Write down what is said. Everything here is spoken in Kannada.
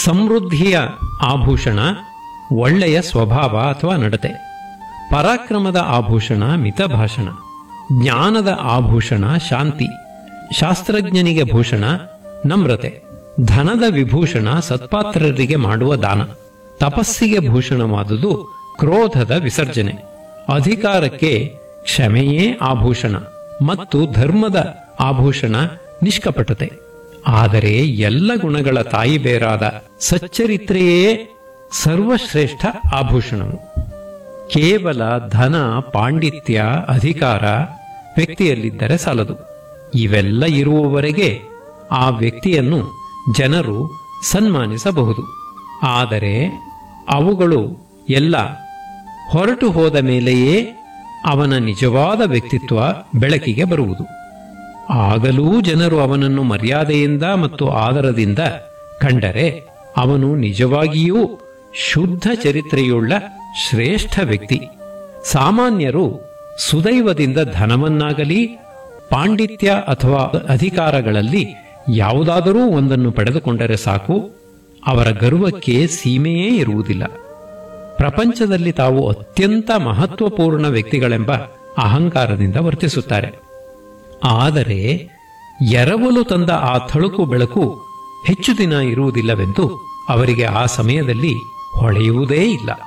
ಸಮೃದ್ಧಿಯ ಆಭೂಷಣ ಒಳ್ಳೆಯ ಸ್ವಭಾವ ಅಥವಾ ನಡತೆ ಪರಾಕ್ರಮದ ಆಭೂಷಣ ಮಿತಭಾಷಣ ಜ್ಞಾನದ ಆಭೂಷಣ ಶಾಂತಿ ಶಾಸ್ತ್ರಜ್ಞನಿಗೆ ಭೂಷಣ ನಮ್ರತೆ ಧನದ ವಿಭೂಷಣ ಸತ್ಪಾತ್ರರಿಗೆ ಮಾಡುವ ದಾನ ತಪಸ್ಸಿಗೆ ಭೂಷಣವಾದುದು ಕ್ರೋಧದ ವಿಸರ್ಜನೆ ಅಧಿಕಾರಕ್ಕೆ ಕ್ಷಮೆಯೇ ಆಭೂಷಣ ಮತ್ತು ಧರ್ಮದ ಆಭೂಷಣ ನಿಷ್ಕಪಟತೆ ಆದರೆ ಎಲ್ಲ ಗುಣಗಳ ತಾಯಿ ಬೇರಾದ ಸಚ್ಚರಿತ್ರೆಯೇ ಸರ್ವಶ್ರೇಷ್ಠ ಆಭೂಷಣವು ಕೇವಲ ಧನ ಪಾಂಡಿತ್ಯ ಅಧಿಕಾರ ವ್ಯಕ್ತಿಯಲ್ಲಿದ್ದರೆ ಸಾಲದು ಇವೆಲ್ಲ ಇರುವವರೆಗೆ ಆ ವ್ಯಕ್ತಿಯನ್ನು ಜನರು ಸನ್ಮಾನಿಸಬಹುದು ಆದರೆ ಅವುಗಳು ಎಲ್ಲ ಹೊರಟು ಹೋದ ಮೇಲೆಯೇ ಅವನ ನಿಜವಾದ ವ್ಯಕ್ತಿತ್ವ ಬೆಳಕಿಗೆ ಬರುವುದು ಆಗಲೂ ಜನರು ಅವನನ್ನು ಮರ್ಯಾದೆಯಿಂದ ಮತ್ತು ಆದರದಿಂದ ಕಂಡರೆ ಅವನು ನಿಜವಾಗಿಯೂ ಶುದ್ಧ ಚರಿತ್ರೆಯುಳ್ಳ ಶ್ರೇಷ್ಠ ವ್ಯಕ್ತಿ ಸಾಮಾನ್ಯರು ಸುದೈವದಿಂದ ಧನವನ್ನಾಗಲಿ ಪಾಂಡಿತ್ಯ ಅಥವಾ ಅಧಿಕಾರಗಳಲ್ಲಿ ಯಾವುದಾದರೂ ಒಂದನ್ನು ಪಡೆದುಕೊಂಡರೆ ಸಾಕು ಅವರ ಗರ್ವಕ್ಕೆ ಸೀಮೆಯೇ ಇರುವುದಿಲ್ಲ ಪ್ರಪಂಚದಲ್ಲಿ ತಾವು ಅತ್ಯಂತ ಮಹತ್ವಪೂರ್ಣ ವ್ಯಕ್ತಿಗಳೆಂಬ ಅಹಂಕಾರದಿಂದ ವರ್ತಿಸುತ್ತಾರೆ ಆದರೆ ಎರವಲು ತಂದ ಆ ಥಳುಕು ಬೆಳಕು ಹೆಚ್ಚು ದಿನ ಇರುವುದಿಲ್ಲವೆಂದು ಅವರಿಗೆ ಆ ಸಮಯದಲ್ಲಿ ಹೊಳೆಯುವುದೇ ಇಲ್ಲ